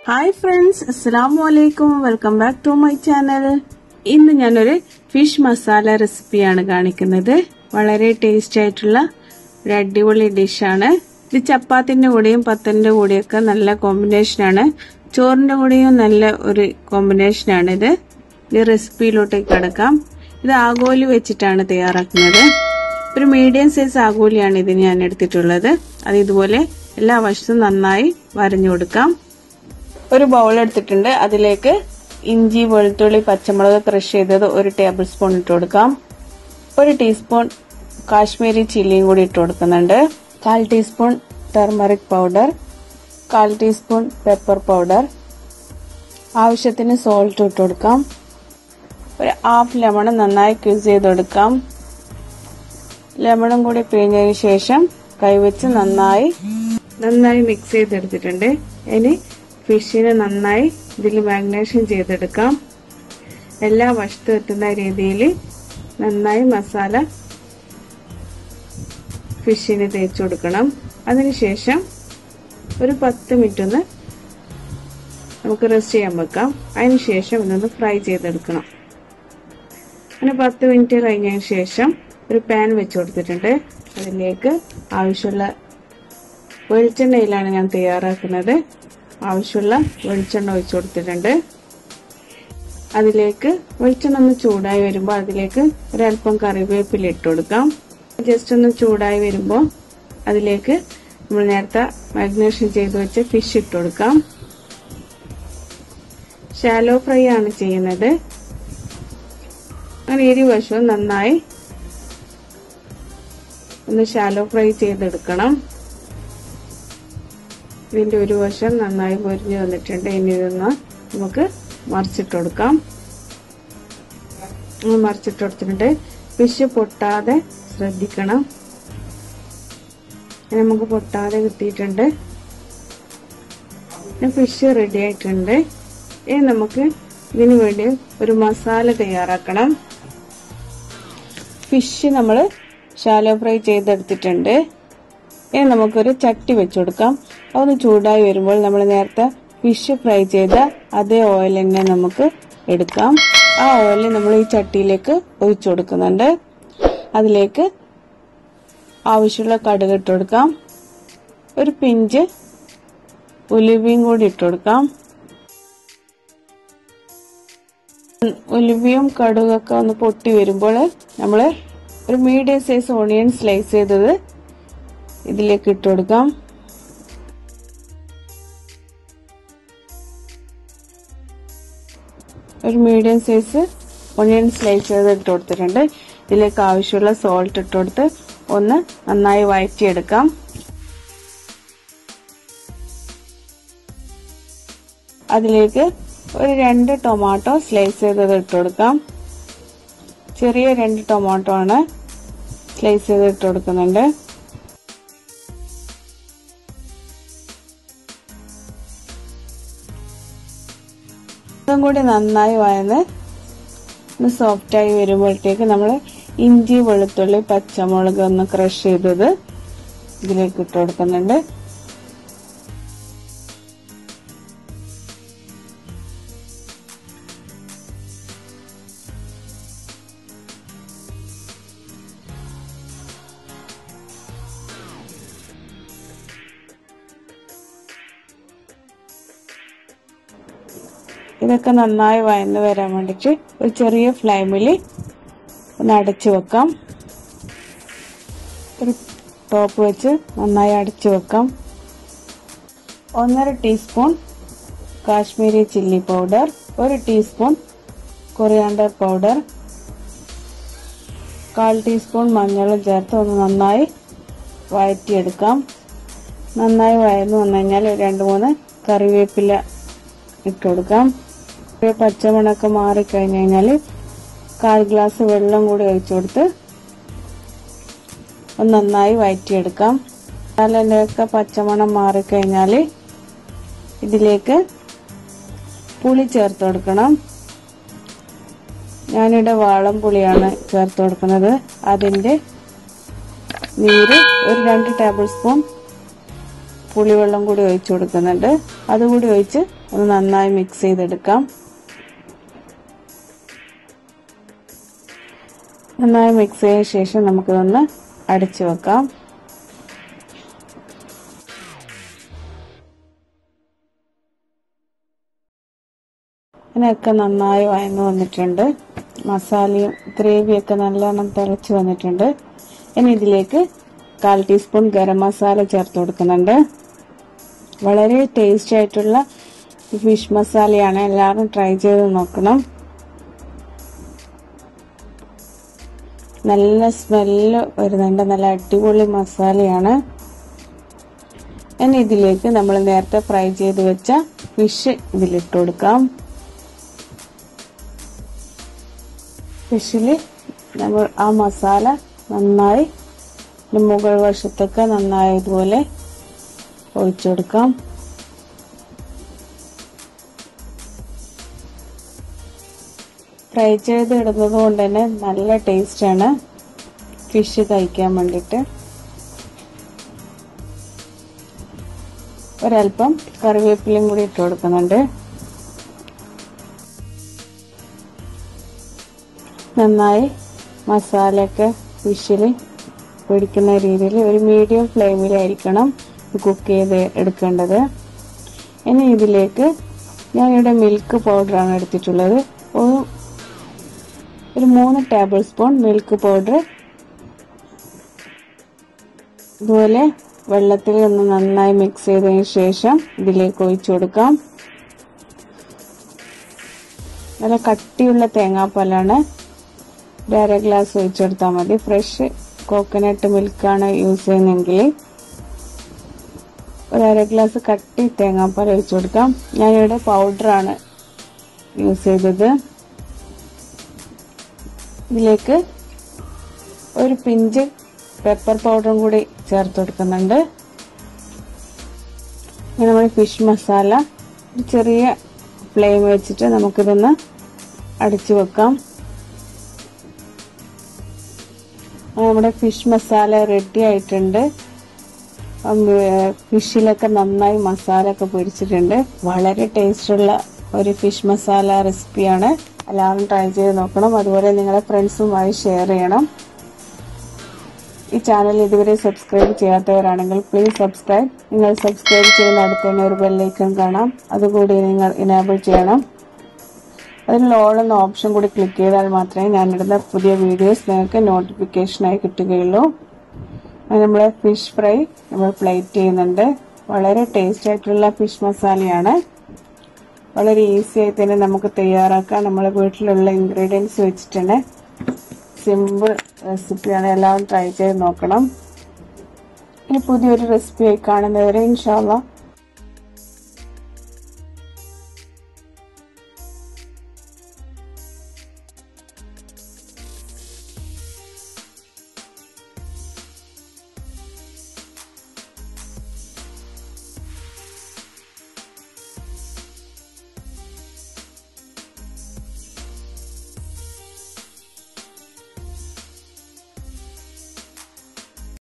hi friends അസ്സലാമു അലൈക്കും welcome back to my channel ഇന്ന് ഞാനൊരു ഫിഷ് മസാല റെസിപ്പിയാണ് കാണിക്കുന്നത് വളരെ ടേസ്റ്റി ആയിട്ടുള്ള ഒരു അടിപൊളി ഡിഷാണ് ഇത് ചപ്പാത്തിന്റെ കൂടെയും പത്തന്റെ കൂടെയൊക്കെ നല്ല കോമ്പിനേഷനാണ് ചോറിന്റെ കൂടെയും നല്ല ഒരു കോമ്പിനേഷനാണ് ഇത് ഈ റെസിപ്പിയിലോട്ടേക്ക് കടക്കാം ഇത് ആഗോലി വെച്ചിട്ടാണ് തയ്യാറാക്കുന്നത് ഒരു മീഡിയം സൈസ് ആഗോലിയാണ് ഇതിന് ഞാൻ എടുത്തിട്ടുള്ളത് അത് ഇതുപോലെ എല്ലാ വശത്തും നന്നായി വരഞ്ഞു കൊടുക്കാം ഒരു ബൗൾ എടുത്തിട്ടുണ്ട് അതിലേക്ക് ഇഞ്ചി വെളുത്തുള്ളി പച്ചമുളക് ക്രഷ് ചെയ്തത് ഒരു ടേബിൾ സ്പൂൺ ഇട്ട് കൊടുക്കാം ഒരു ടീസ്പൂൺ കാശ്മീരി ചില്ലിയും കൂടി ഇട്ട് കൊടുക്കുന്നുണ്ട് കാൽ ടീസ്പൂൺ ടെർമറിക് പൗഡർ കാൽ ടീസ്പൂൺ പെപ്പർ പൗഡർ ആവശ്യത്തിന് സോൾട്ട് ഇട്ട് കൊടുക്കാം ഒരു ഹാഫ് ലെമൺ നന്നായി ക്യൂസ് ചെയ്ത് കൊടുക്കാം ലെമണും കൂടി പിഴിഞ്ഞതിന് ശേഷം കൈവച്ച് നന്നായി നന്നായി മിക്സ് ചെയ്തെടുത്തിട്ടുണ്ട് ഇനി ഫിഷിനെ നന്നായി ഇതിൽ മാഗ്നേഷൻ ചെയ്തെടുക്കാം എല്ലാ വശത്തും എത്തുന്ന രീതിയിൽ നന്നായി മസാല ഫിഷിന് തേച്ചു കൊടുക്കണം അതിനുശേഷം ഒരു പത്ത് മിനിറ്റ് ഒന്ന് നമുക്ക് റെസ്റ്റ് ചെയ്യാൻ വെക്കാം അതിനുശേഷം ഇതൊന്ന് ഫ്രൈ ചെയ്തെടുക്കണം അങ്ങനെ പത്ത് മിനിറ്റ് കഴിഞ്ഞതിന് ശേഷം ഒരു പാൻ വെച്ച് കൊടുത്തിട്ടുണ്ട് അതിലേക്ക് ആവശ്യമുള്ള വെളിച്ചെണ്ണയിലാണ് ഞാൻ തയ്യാറാക്കുന്നത് ആവശ്യമുള്ള വെളിച്ചെണ്ണ ഒഴിച്ചു കൊടുത്തിട്ടുണ്ട് അതിലേക്ക് വെളിച്ചെണ്ണ ഒന്ന് ചൂടായി വരുമ്പോൾ അതിലേക്ക് ഒരല്പം കറിവേപ്പില ഇട്ട് കൊടുക്കാം ജസ്റ്റ് ഒന്ന് ചൂടായി വരുമ്പോൾ അതിലേക്ക് നമ്മൾ നേരത്തെ മാഗ്നേഷൻ ചെയ്ത് വെച്ച ഫിഷ് ഇട്ട് കൊടുക്കാം ഷാലോ ഫ്രൈ ആണ് ചെയ്യുന്നത് അങ്ങനെ ഇരുവശവും നന്നായി ഒന്ന് ഷാലോ ഫ്രൈ ചെയ്തെടുക്കണം ഇതിന്റെ ഒരു വശം നന്നായി പൊരിഞ്ഞു വന്നിട്ടുണ്ട് ഇനി ഇതൊന്ന് നമുക്ക് മറിച്ചിട്ട് കൊടുക്കാം മറിച്ചിട്ട് കൊടുത്തിട്ടുണ്ട് ഫിഷ് പൊട്ടാതെ ശ്രദ്ധിക്കണം നമുക്ക് പൊട്ടാതെ കിട്ടിയിട്ടുണ്ട് ഫിഷ് റെഡി ആയിട്ടുണ്ട് ഇനി നമുക്ക് ഇതിനു വേണ്ടി ഒരു മസാല തയ്യാറാക്കണം ഫിഷ് നമ്മൾ ഷാലോ ഫ്രൈ ചെയ്തെടുത്തിട്ടുണ്ട് ഇനി നമുക്കൊരു ചട്ടി വെച്ചു കൊടുക്കാം അതൊന്ന് ചൂടായി വരുമ്പോൾ നമ്മൾ നേരത്തെ ഫിഷ് ഫ്രൈ ചെയ്ത അതേ ഓയിൽ തന്നെ നമുക്ക് എടുക്കാം ആ ഓയിൽ നമ്മൾ ഈ ചട്ടിയിലേക്ക് ഒഴിച്ചു കൊടുക്കുന്നുണ്ട് അതിലേക്ക് ആവശ്യമുള്ള കടുക് ഇട്ട് കൊടുക്കാം ഒരു പിഞ്ച് ഉലുവയും കൂടി ഇട്ട് കൊടുക്കാം ഉലുവയും കടുകൊക്കെ ഒന്ന് പൊട്ടി വരുമ്പോൾ നമ്മൾ ഒരു മീഡിയം സൈസ് ഓണിയൻ സ്ലൈസ് ചെയ്തത് ഇതിലേക്ക് ഇട്ട് കൊടുക്കാം ഒരു മീഡിയം സൈസ് ഒണിയൻ സ്ലൈസ് ചെയ്ത് ഇട്ട് കൊടുത്തിട്ടുണ്ട് ഇതിലേക്ക് ആവശ്യമുള്ള സോൾട്ട് ഇട്ട് കൊടുത്ത് ഒന്ന് നന്നായി വഴറ്റിയെടുക്കാം അതിലേക്ക് ഒരു രണ്ട് ടൊമാറ്റോ സ്ലൈസ് ചെയ്തത് ഇട്ട് കൊടുക്കാം ചെറിയ രണ്ട് ടൊമാറ്റോ ആണ് സ്ലൈസ് ചെയ്ത് ഇട്ട് കൊടുക്കുന്നുണ്ട് ഇതും കൂടി നന്നായി വയന്ന് ഒന്ന് സോഫ്റ്റായി വരുമ്പോഴത്തേക്ക് നമ്മൾ ഇഞ്ചി വെളുത്തുള്ളി പച്ചമുളക് ഒന്ന് ക്രഷ് ചെയ്തത് ഇതിലേക്ക് ഇട്ട് കൊടുക്കുന്നുണ്ട് ഇതൊക്കെ നന്നായി വയന്ന് വരാൻ വേണ്ടിട്ട് ഒരു ചെറിയ ഫ്ലെയിമിൽ ഒന്ന് അടച്ചു വെക്കാം ഒരു ടോപ്പ് വെച്ച് നന്നായി അടച്ചു വെക്കാം ഒന്നര ടീസ്പൂൺ കാശ്മീരി ചില്ലി പൗഡർ ഒരു ടീസ്പൂൺ കൊറിയാണ്ടർ പൗഡർ കാൽ ടീസ്പൂൺ മഞ്ഞളും ചേർത്ത് ഒന്ന് നന്നായി വഴറ്റിയെടുക്കാം നന്നായി വയന്ന് വന്നു കഴിഞ്ഞാൽ രണ്ട് മൂന്ന് കറിവേപ്പില ഇട്ട് കൊടുക്കാം പച്ചമണൊക്കെ മാറിക്കഴിഞ്ഞ് കഴിഞ്ഞാൽ കാൽ ഗ്ലാസ് വെള്ളം കൂടി ഒഴിച്ചു കൊടുത്ത് ഒന്ന് നന്നായി വഴറ്റിയെടുക്കാം മസാലൻ്റെ ഒക്കെ പച്ചമണം മാറിക്കഴിഞ്ഞാൽ ഇതിലേക്ക് പുളി ചേർത്ത് കൊടുക്കണം ഞാനിവിടെ വാളം പുളിയാണ് ചേർത്ത് കൊടുക്കുന്നത് അതിൻ്റെ നീര് ഒരു രണ്ട് ടേബിൾ സ്പൂൺ പുളിവെള്ളം കൂടി ഒഴിച്ചു കൊടുക്കുന്നുണ്ട് അതുകൂടി ഒഴിച്ച് ഒന്ന് നന്നായി മിക്സ് ചെയ്തെടുക്കാം നന്നായി മിക്സ് ചെയ്ത ശേഷം നമുക്കിതൊന്ന് അടച്ചു വെക്കാം ഇതിനൊക്കെ നന്നായി വഴന്നു വന്നിട്ടുണ്ട് മസാലയും ഗ്രേവിയൊക്കെ നല്ലോണം തിളച്ച് വന്നിട്ടുണ്ട് ഇനി ഇതിലേക്ക് കാൽ ടീസ്പൂൺ ഗരം മസാല ചേർത്ത് കൊടുക്കുന്നുണ്ട് വളരെ ടേസ്റ്റി ആയിട്ടുള്ള ഫിഷ് മസാലയാണ് എല്ലാവരും ട്രൈ ചെയ്ത് നോക്കണം നല്ല സ്മെല്ല് വരുന്നുണ്ട് നല്ല അടിപൊളി മസാലയാണ് ഇനി ഇതിലേക്ക് നമ്മൾ നേരത്തെ ഫ്രൈ ചെയ്ത് വെച്ച ഫിഷ് ഇതിലിട്ട് കൊടുക്കാം ഫിഷിൽ നമ്മൾ ആ മസാല നന്നായി മുകൾ വശത്തൊക്കെ നന്നായി ഇതുപോലെ ഒഴിച്ചു കൊടുക്കാം ഫ്രൈ ചെയ്ത് ഇടുന്നത് കൊണ്ട് തന്നെ നല്ല ടേസ്റ്റാണ് ഫിഷ് കഴിക്കാൻ വേണ്ടിയിട്ട് ഒരല്പം കറിവേപ്പിലയും കൂടി ഇട്ട് കൊടുക്കുന്നുണ്ട് നന്നായി മസാലയൊക്കെ ഫിഷിൽ പിടിക്കുന്ന രീതിയിൽ ഒരു മീഡിയം ഫ്ലെയിമിലായിരിക്കണം കുക്ക് ചെയ്ത് എടുക്കേണ്ടത് ഇനി ഇതിലേക്ക് ഞാനിവിടെ മിൽക്ക് പൗഡറാണ് എടുത്തിട്ടുള്ളത് ഒരു ഒരു മൂന്ന് ടേബിൾ സ്പൂൺ മിൽക്ക് പൗഡർ ഇതുപോലെ വെള്ളത്തിൽ ഒന്ന് നന്നായി മിക്സ് ചെയ്തതിന് ശേഷം ഇതിലേക്ക് ഒഴിച്ചു കൊടുക്കാം നല്ല കട്ടിയുള്ള തേങ്ങാപ്പാലാണ് ഒരു അര ഗ്ലാസ് ഒഴിച്ചെടുത്താൽ മതി ഫ്രഷ് കോക്കനട്ട് മിൽക്കാണ് യൂസ് ചെയ്യുന്നതെങ്കിൽ ഒരു അര ഗ്ലാസ് കട്ടി തേങ്ങാപ്പാൽ ഒഴിച്ചു കൊടുക്കാം ഞാനിവിടെ പൗഡറാണ് യൂസ് ചെയ്തത് ഇതിലേക്ക് ഒരു പിഞ്ച് പെപ്പർ പൗഡറും കൂടി ചേർത്ത് കൊടുക്കുന്നുണ്ട് ഇനി നമ്മൾ ഫിഷ് മസാല ഒരു ചെറിയ ഫ്ലെയിം വെച്ചിട്ട് നമുക്കിതൊന്ന് അടിച്ചു വെക്കാം നമ്മുടെ ഫിഷ് മസാല റെഡി ആയിട്ടുണ്ട് ഫിഷിലൊക്കെ നന്നായി മസാല ഒക്കെ പിടിച്ചിട്ടുണ്ട് വളരെ ടേസ്റ്റുള്ള ഒരു ഫിഷ് മസാല റെസിപ്പിയാണ് എല്ലാവരും ട്രൈ ചെയ്ത് നോക്കണം അതുപോലെ നിങ്ങളെ ഫ്രണ്ട്സുമായി ഷെയർ ചെയ്യണം ഈ ചാനൽ ഇതുവരെ സബ്സ്ക്രൈബ് ചെയ്യാത്തവരാണെങ്കിൽ പ്ലീസ് സബ്സ്ക്രൈബ് നിങ്ങൾ സബ്സ്ക്രൈബ് ചെയ്യുന്ന അടുത്ത് തന്നെ ഒരു ബെല്ലൈക്കൺ കാണാം അതുകൂടി നിങ്ങൾ ഇനേബിൾ ചെയ്യണം അതിനുള്ള ഓൾ എന്ന ഓപ്ഷൻ കൂടി ക്ലിക്ക് ചെയ്താൽ മാത്രമേ ഞാനിടുന്ന പുതിയ വീഡിയോസ് നിങ്ങൾക്ക് നോട്ടിഫിക്കേഷനായി കിട്ടുകയുള്ളൂ നമ്മൾ ഫിഷ് ഫ്രൈ നമ്മൾ പ്ലേറ്റ് ചെയ്യുന്നുണ്ട് വളരെ ടേസ്റ്റ് ആയിട്ടുള്ള ഫിഷ് മസാലയാണ് വളരെ ഈസി ആയി തന്നെ നമുക്ക് തയ്യാറാക്കാം നമ്മളെ വീട്ടിലുള്ള ഇൻഗ്രീഡിയൻസ് വെച്ചിട്ടുണ്ട് സിമ്പിൾ റെസിപ്പിയാണ് എല്ലാവരും ട്രൈ ചെയ്ത് നോക്കണം ഇനി പുതിയൊരു റെസിപ്പി ആയി കാണുന്നവരെ ഇൻഷാല്ല